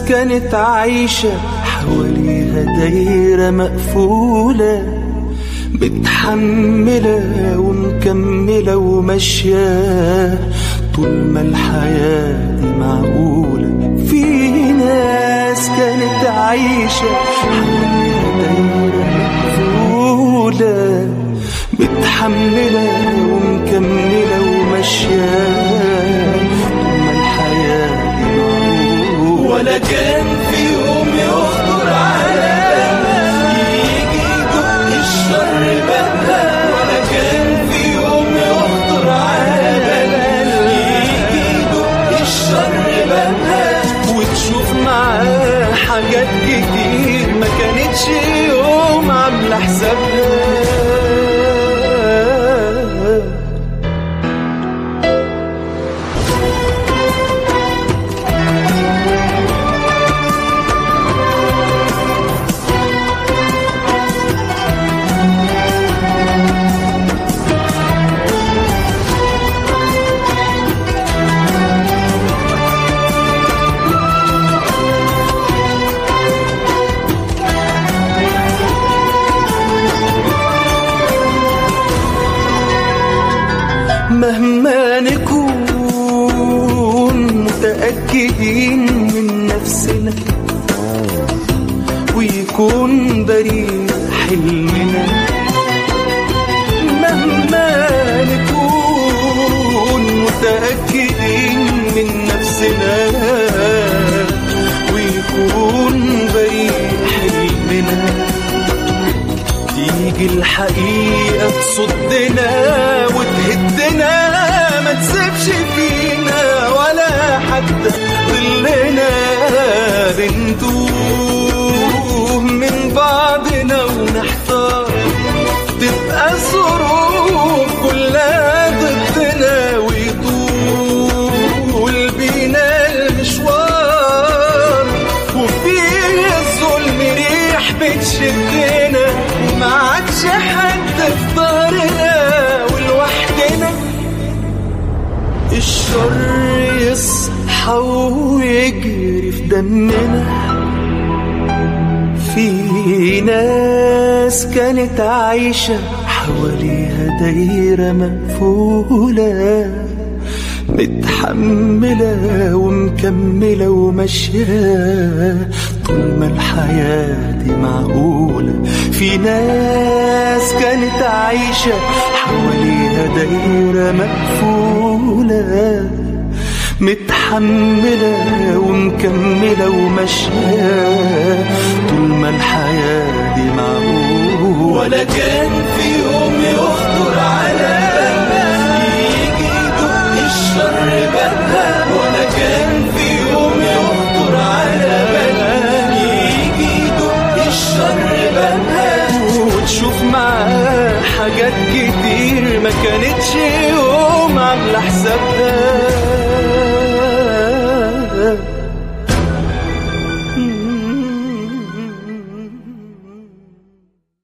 كانت عايشة حواليها دايرة مقفولة متحملة ومكملة وماشية طول ما الحياة دي معقولة في ناس كانت عايشة حواليها دايرة مقفولة متحملة ومكملة وماشية طول ما الحياة دي معقولة ولا كان في يوم يخطر على بالنا يجي يدق الشر بابها ولا كان في يوم يخطر على بالنا يجي يدق الشر بابها وتشوف معاه حاجات كتير ما كانتش يوم عاملة حسابها مهما نكون متأكدين من نفسنا ويكون بريء حلمنا مهما نكون متأكدين من نفسنا ويكون بريء حلمنا تيجي الحقيقة تصدنا وتهدنا ما تسيبش فينا ولا حتى ظلنا بنتوه من بعضنا ونحتار تبقى الظروف كلها ضدنا ويطول بينا المشوار وفيه الظلم ريح بتشدنا وما عادش حد في ظهرنا ولوحدنا الشر يصحى ويجري في دمنا في ناس كانت عايشة حواليها دايرة مقفولة متحملة ومكملة وماشية طول ما الحياة دي معقولة في ناس كانت عايشة حواليها دايرة مقفولة متحملة ومكملة وماشية طول ما الحياة دي معقولة ولا كان في يوم يخطر على بالنا يجي يدق الشر بابها ولا كان في يوم يخطر على بالنا يجي يدق الشر بابها وتشوف معاه حاجات كتير ما كانتش يوم عاملة حسابها